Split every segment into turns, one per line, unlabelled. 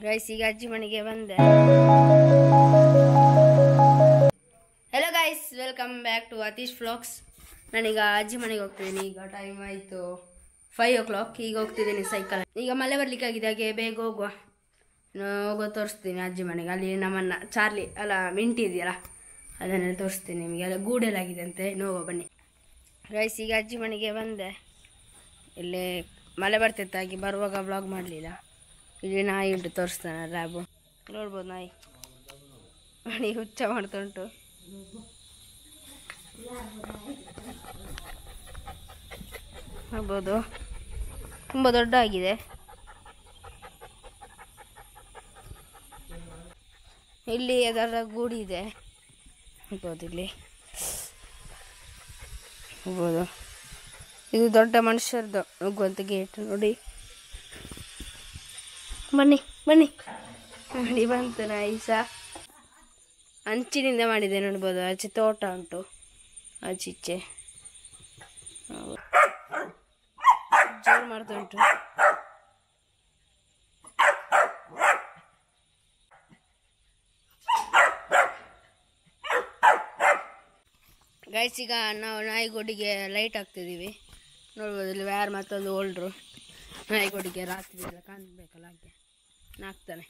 Guys ಈಗ ಅಜ್ಜಿ ಮನೆಗೆ ಬಂದೆ hello guys welcome back to Atish vlogs ನಾನೀಗ ಅಜ್ಜಿ ಮನೆಗೆ ಹೋಗ್ತಿದ್ದೀನಿ ಈಗ ಟೈಮ್ ಆಯಿತು ಫೈವ್ ಓ ಕ್ಲಾಕ್ ಈಗ ಹೋಗ್ತಿದ್ದೀನಿ ಸೈಕಲ್ ಈಗ ಮಳೆ ಬರ್ಲಿಕ್ಕಾಗಿದೆ ಹಾಗೆ ಬೇಗ ಹೋಗುವ ನಾನು ಹೋಗೋ ತೋರಿಸ್ತೀನಿ ಅಜ್ಜಿ ಮನೆಗೆ ಅಲ್ಲಿ ನಮ್ಮನ್ನ ಚಾರ್ಲಿ ಅಲ್ಲ ಮಿಂಟಿ ಇದೆಯಲ್ಲ ಅದನ್ನೆಲ್ಲ ತೋರಿಸ್ತೀನಿ ನಿಮಗೆ ಎಲ್ಲ ಗೂಡೆಲಾಗಿದೆ ಅಂತೆ ನೋವ ಬನ್ನಿ ಗೈಸ್ ಈಗ ಅಜ್ಜಿ ಮನೆಗೆ ಬಂದೆ ಇಲ್ಲಿ ಮಳೆ ಬರ್ತಿತ್ತು ಹಾಗೆ ಬರುವಾಗ ಬ್ಲಾಗ್ ಮಾಡಲಿಲ್ಲ ಇಲ್ಲಿ ನಾಯಿ ಉಂಟು ತೋರಿಸ್ತಾನೆ ಲ್ಯಾಬು ನೋಡ್ಬೋದು ನಾಯಿ ಮಣಿ ಹುಚ್ಚ ಮಾಡ್ತಾ ಉಂಟು ನೋಡ್ಬೋದು ತುಂಬ ದೊಡ್ಡ ಆಗಿದೆ ಇಲ್ಲಿ ಅದರ ಗೂಡಿ ಇದೆ ನೋಡ್ಬೋದು ಇಲ್ಲಿ ಹೋಗ್ಬೋದು ಇದು ದೊಡ್ಡ ಮನುಷ್ಯರದ್ದು ಹೋಗುವಂಥ ಗೇಟ್ ನೋಡಿ ಬನ್ನಿ ಬನ್ನಿ ನೋಡಿ ಬಂತು ನಾಯಿ ಸಹ ಅಂಚಿನಿಂದ ಮಾಡಿದೆ ನೋಡ್ಬೋದು ಆಚೆ ತೋಟ ಉಂಟು ಆಚೀಚೆ ಹೌದು. ಜೋರು ಮಾಡ್ತಾ ಉಂಟು ಗೈಸ್ ಈಗ ನಾವು ನಾಯಿಗೋಡಿಗೆ ಲೈಟ್ ಹಾಕ್ತಿದ್ದೀವಿ ನೋಡ್ಬೋದು ಇಲ್ಲಿ ವ್ಯಾರ್ ಮತ್ತೊಂದು ಓಲ್ಡ್ರು ನಾಯಿಗೋಡಿಗೆ ರಾತ್ರಿ ಎಲ್ಲ ಕಾಣಬೇಕಲ್ಲ ಹಾಗೆ ಹಾಕ್ತಾನೆ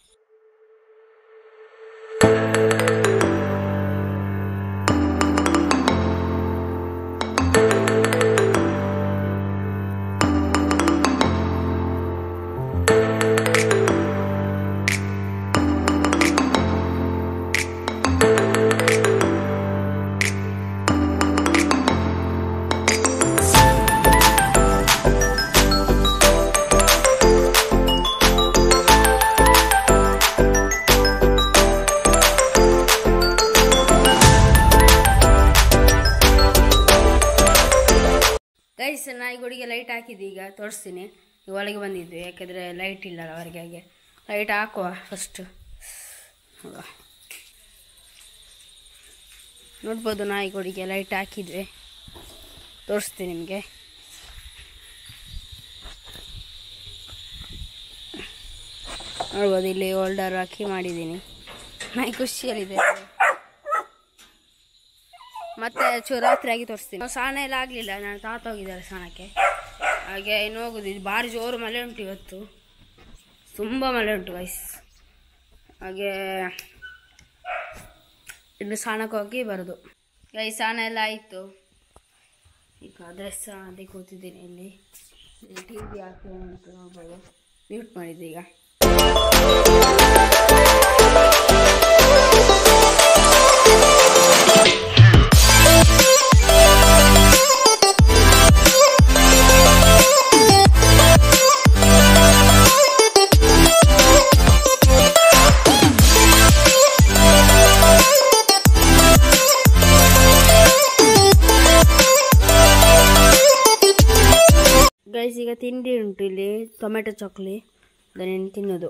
ಗೈಸ್ ನಾಯಿಗೋಡಿಗೆ ಲೈಟ್ ಹಾಕಿದ್ದು ಈಗ ತೋರಿಸ್ತೀನಿ ಈಗ ಒಳಗೆ ಬಂದಿದ್ವಿ ಯಾಕಂದರೆ ಲೈಟ್ ಇಲ್ಲಲ್ಲ ಹೊರಗೆ ಹಾಗೆ ಲೈಟ್ ಹಾಕುವ ಫಸ್ಟು ನೋಡ್ಬೋದು ನಾಯಿಗೋಡಿಗೆ ಲೈಟ್ ಹಾಕಿದ್ವಿ ತೋರಿಸ್ತೀನಿ ನಿಮಗೆ ನೋಡ್ಬೋದು ಇಲ್ಲಿ ಹೋಲ್ಡರ್ ಹಾಕಿ ಮಾಡಿದ್ದೀನಿ ನಾಯಿ ಖುಷಿಯಲ್ಲಿದೆ ಮತ್ತೆ ಚೂ ರಾತ್ರಿ ಆಗಿ ತೋರಿಸ್ತೀನಿ ನಾವು ಸ್ನಾನ ಎಲ್ಲ ಆಗಲಿಲ್ಲ ನಾನು ತಾತ ಹೋಗಿದ್ದಾರೆ ಸ್ನಾನಕ್ಕೆ ಹಾಗೆ ಇನ್ನು ಹೋಗುದು ಇದು ಭಾರಿ ಜೋರು ಮಳೆ ಉಂಟು ಇವತ್ತು ತುಂಬ ಮಳೆ ಉಂಟು ವಯಸ್ ಹಾಗೆ ಇನ್ನು ಸ್ನಾನಕ್ಕೆ ಹೋಗಿ ಬರೋದು ಗೈ ಸ್ನಾನ ಎಲ್ಲ ಆಯಿತು ಈಗ ಡ್ರೆಸ್ ಅದೇ ಕೂತಿದ್ದೀನಿ ಇಲ್ಲಿ ಟಿ ವಿ ಹಾಕಿ ಉಂಟು ನೋಡ್ಬೋದು ಮ್ಯೂಟ್ ಮಾಡಿದ್ದೆ ಈಗ ಗೈಸ್ ಈಗ ತಿಂಡಿ ಉಂಟು ಇಲ್ಲಿ ಟೊಮೆಟೊ ಚಕ್ಲಿ ಅದನ್ನು ತಿನ್ನೋದು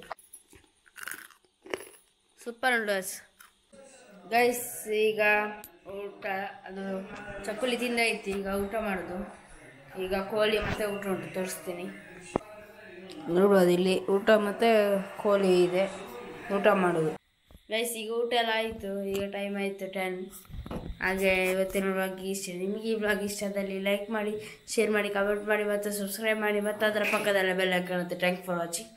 ಸೂಪರ್ ಉಂಟು ಗೈಸ್ ಗೈಸ್ ಈಗ ಊಟ ಅದು ಚಕ್ಕುಲಿ ತಿಂದಾಯ್ತು ಈಗ ಊಟ ಮಾಡೋದು ಈಗ ಕೋಳಿ ಮತ್ತು ಊಟ ಉಂಟು ತೋರಿಸ್ತೀನಿ ನೋಡ್ಬೋದು ಇಲ್ಲಿ ಊಟ ಮತ್ತು ಕೋಳಿ ಇದೆ ಊಟ ಮಾಡೋದು ಗೈಸ್ ಈಗ ಊಟ ಎಲ್ಲ ಆಯಿತು ಈಗ ಟೈಮ್ ಆಯಿತು ಟೆನ್ ಹಾಗೆ ಇವತ್ತಿನ ಬ್ಲಾಗ್ ಇಷ್ಟ ನಿಮಗೆ ಈ ಬ್ಲಾಗ್ ಇಷ್ಟದಲ್ಲಿ ಲೈಕ್ ಮಾಡಿ ಶೇರ್ ಮಾಡಿ ಕಮೆಂಟ್ ಮಾಡಿ ಮತ್ತು ಸಬ್ಸ್ಕ್ರೈಬ್ ಮಾಡಿ ಮತ್ತು ಅದರ ಪಕ್ಕದಲ್ಲೇ ಬೆಲ್ ಹಾಕಿ ಥ್ಯಾಂಕ್ ಫಾರ್ ವಾಚಿಂಗ್